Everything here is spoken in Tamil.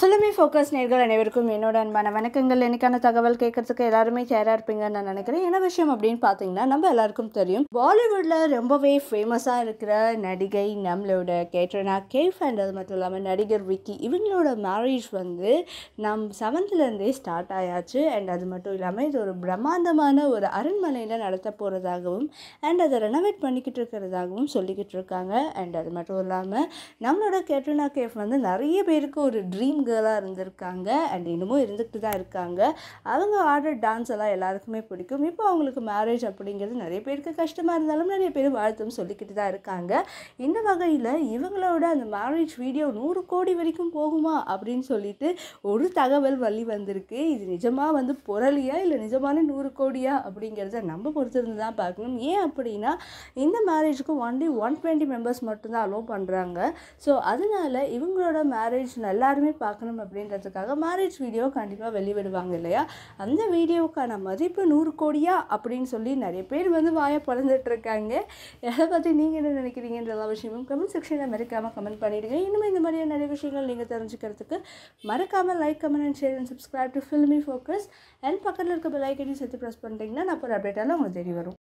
ஃபிலிமி ஃபோக்கஸ் நேர்கள் அனைவருக்கும் என்னோட அன்பான வணக்கங்கள் எனக்கான தகவல் கேட்கறதுக்கு எல்லாருமே தயாராக இருப்பீங்கன்னு நான் நினைக்கிறேன் என்ன விஷயம் அப்படின்னு பார்த்தீங்கன்னா நம்ம எல்லாருக்கும் தெரியும் பாலிவுட்டில் ரொம்பவே ஃபேமஸாக இருக்கிற நடிகை நம்மளோட கேட்ரினா கேஃப் அண்ட் அது மட்டும் இல்லாமல் நடிகர் விக்கி இவங்களோட மேரேஜ் வந்து நம் செவன்த்லேருந்தே ஸ்டார்ட் ஆயாச்சு அண்ட் அது மட்டும் இல்லாமல் இது ஒரு பிரம்மாண்டமான ஒரு அரண்மனையில் நடத்த போகிறதாகவும் அண்ட் அதை ரெனோவேட் பண்ணிக்கிட்டு இருக்கிறதாகவும் சொல்லிக்கிட்டு இருக்காங்க அண்ட் அது மட்டும் இல்லாமல் நம்மளோட கேட்ரினா கேஃப் வந்து நிறைய பேருக்கு ஒரு ட்ரீம் கேர்ளாக இருந்திருக்காங்க அண்ட் இன்னமும் இருந்துகிட்டு தான் இருக்காங்க அவங்க ஆடுற டான்ஸ் எல்லாம் எல்லாருக்குமே பிடிக்கும் இப்போ அவங்களுக்கு மேரேஜ் அப்படிங்கிறது நிறைய பேருக்கு கஷ்டமாக இருந்தாலும் நிறைய பேர் வாழ்த்தும் சொல்லிக்கிட்டு தான் இருக்காங்க இந்த வகையில் இவங்களோட அந்த மேரேஜ் வீடியோ நூறு கோடி வரைக்கும் போகுமா அப்படின்னு சொல்லிட்டு ஒரு தகவல் வழி வந்திருக்கு இது நிஜமாக வந்து புரளியா இல்லை நிஜமான நூறு கோடியா அப்படிங்கிறத நம்ம பொறுத்திருந்து தான் பார்க்கணும் ஏன் அப்படின்னா இந்த மேரேஜுக்கு ஒன்லி ஒன் டுவெண்ட்டி மெம்பர்ஸ் மட்டும்தான் அலோவ் பண்ணுறாங்க ஸோ அதனால இவங்களோட மேரேஜ் எல்லாருமே பார்க்கணும் அப்படின்றதுக்காக மேரேஜ் வீடியோ கண்டிப்பாக வெளிவிடுவாங்க இல்லையா அந்த வீடியோவுக்கான மதிப்பு நூறு கோடியா அப்படின்னு சொல்லி நிறைய பேர் வந்து வாயை பிறந்துட்டு இருக்காங்க எதை பற்றி நீங்கள் என்ன நினைக்கிறீங்கன்ற எல்லா விஷயமும் கமெண்ட் செக்ஷனில் மறக்காமல் கமெண்ட் பண்ணிவிடுங்க இன்னும் இந்த மாதிரியான நிறைய விஷயங்கள் நீங்கள் தெரிஞ்சுக்கிறதுக்கு மறக்காமல் like comment and share and subscribe to Filmi Focus and பக்கத்தில் இருக்க பெல் ஐக்கனையும் சேர்த்து ப்ரெஸ் பண்ணிட்டீங்கன்னா நான் ஒரு அப்டேட்டாலும் உங்களுக்கு தெரிய வரும்